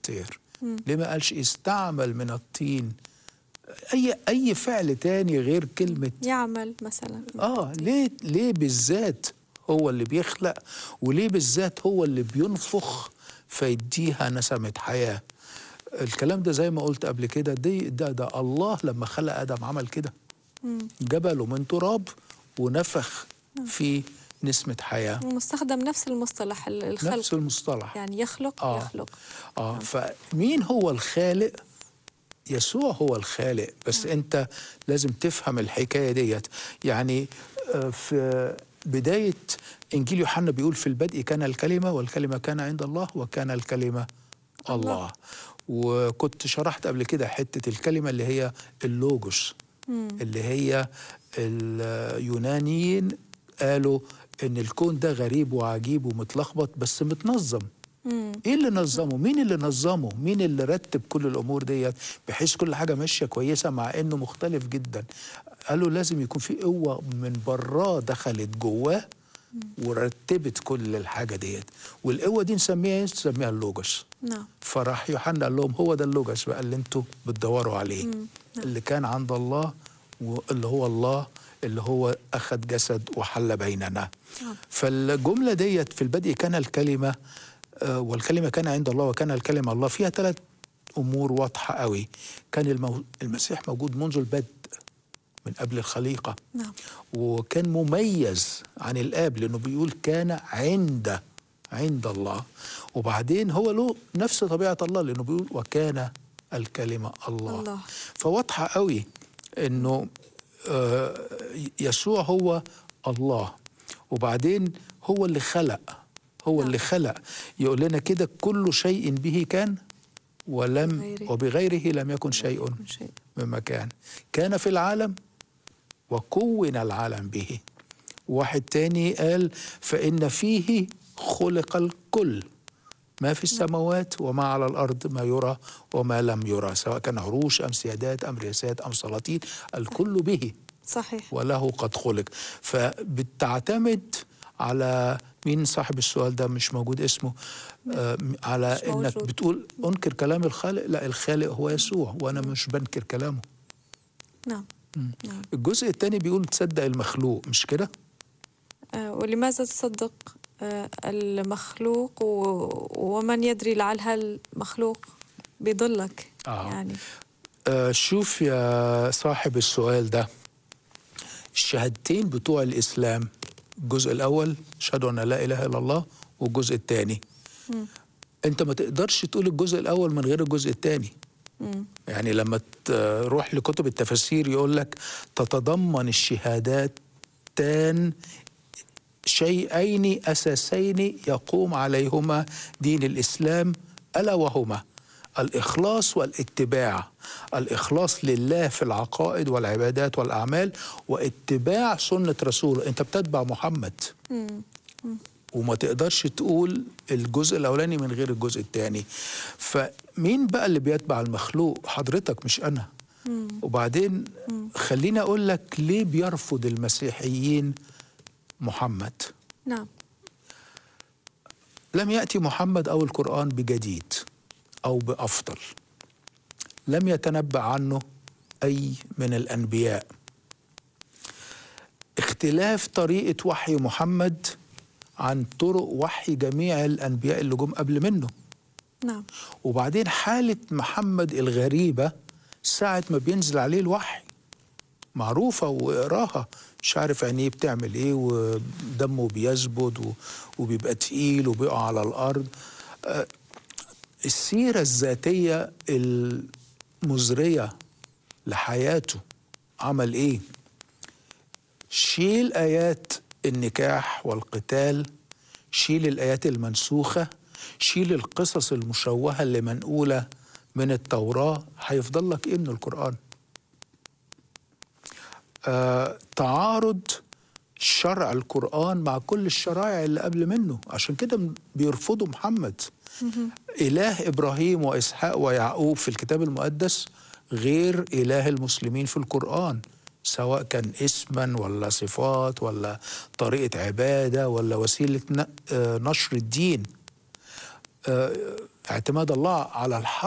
طير ليه ما قالش استعمل من الطين اي اي فعل تاني غير كلمه يعمل مثلا اه ليه ليه بالذات هو اللي بيخلق وليه بالذات هو اللي بينفخ فيديها نسمه حياه الكلام ده زي ما قلت قبل كده دي ده ده الله لما خلق ادم عمل كده جبله من تراب ونفخ في نسمه حياه ومستخدم نفس المصطلح ال- الخلق نفس المصطلح يعني يخلق آه. يخلق اه فمين هو الخالق يسوع هو الخالق بس انت لازم تفهم الحكايه ديت يعني آه، في بدايه انجيل يوحنا بيقول في البدء كان الكلمه والكلمه كان عند الله وكان الكلمه الله, الله. وكنت شرحت قبل كده حته الكلمه اللي هي اللوجوس اللي هي اليونانيين قالوا ان الكون ده غريب وعجيب ومتلخبط بس متنظم ايه اللي نظمه مين اللي نظمه مين اللي رتب كل الامور ديت بحيث كل حاجه ماشيه كويسه مع انه مختلف جدا قالوا لازم يكون في قوه من براه دخلت جواه ورتبت كل الحاجه ديت والقوه دي نسميها ايه نسميها اللوجوس نعم فراح يوحنا قال لهم هو ده اللوجوس بقى اللي انتوا بتدوروا عليه اللي كان عند الله واللي هو الله اللي هو اخذ جسد وحل بيننا نعم. فالجمله ديت في البدء كان الكلمه آه، والكلمه كان عند الله وكان الكلمه الله فيها ثلاث امور واضحه قوي كان المو... المسيح موجود منذ البدء من قبل الخليقه نعم وكان مميز عن الاب لانه بيقول كان عند عند الله وبعدين هو له نفس طبيعه الله لانه بيقول وكان الكلمه الله, الله. فواضحه قوي انه آه، يسوع هو الله وبعدين هو اللي خلق هو اللي خلق يقول لنا كده كل شيء به كان ولم بغيره. وبغيره لم يكن شيء كل شيء مما كان كان في العالم وكون العالم به واحد تاني قال فإن فيه خلق الكل ما في السماوات وما على الأرض ما يرى وما لم يرى سواء كان عروش أم سيادات أم رياسات أم سلاطين الكل به صحيح وله قد خلق فبتعتمد على مين صاحب السؤال ده مش موجود اسمه آه على مش انك موجود. بتقول انكر كلام الخالق لا الخالق هو يسوع وانا مش بنكر كلامه نعم نعم الجزء الثاني بيقول تصدق المخلوق مش كده آه، ولماذا تصدق آه، المخلوق و- ومن يدري لعل هالمخلوق بيضلك آه. يعني آه شوف يا صاحب السؤال ده الشهادتين بتوع الإسلام الجزء الأول أشهد أن لا إله إلا الله والجزء الثاني أنت ما تقدرش تقول الجزء الأول من غير الجزء الثاني مم. يعني لما تروح لكتب التفاسير يقول لك تتضمن الشهادتان شيئين أساسين يقوم عليهما دين الإسلام ألا وهما الإخلاص والاتباع الإخلاص لله في العقائد والعبادات والأعمال واتباع سنة رسوله أنت بتتبع محمد مم. وما تقدرش تقول الجزء الاولاني من غير الجزء الثاني فمين بقى اللي بيتبع المخلوق حضرتك مش انا وبعدين خليني اقول لك ليه بيرفض المسيحيين محمد نعم لم ياتي محمد او القران بجديد او بافضل لم يتنبأ عنه اي من الانبياء اختلاف طريقه وحي محمد عن طرق وحي جميع الانبياء اللي جم قبل منه نعم وبعدين حاله محمد الغريبه ساعه ما بينزل عليه الوحي معروفه واقراها مش عارف عينيه بتعمل ايه ودمه بيزبد و- وبيبقى تقيل وبيقع على الارض آه، السيره الذاتيه المزريه لحياته عمل ايه شيل ايات النكاح والقتال شيل الايات المنسوخه شيل القصص المشوهه اللي منقوله من التوراه هيفضل لك ايه من القران آه تعارض شرع القرآن مع كل الشرائع اللي قبل منه عشان كده م- بيرفضوا محمد إله إبراهيم وإسحاق ويعقوب في الكتاب المقدس غير إله المسلمين في القرآن سواء كان اسما ولا صفات ولا طريقة عبادة ولا وسيلة ن- آه، نشر الدين آه، اعتماد الله على الحق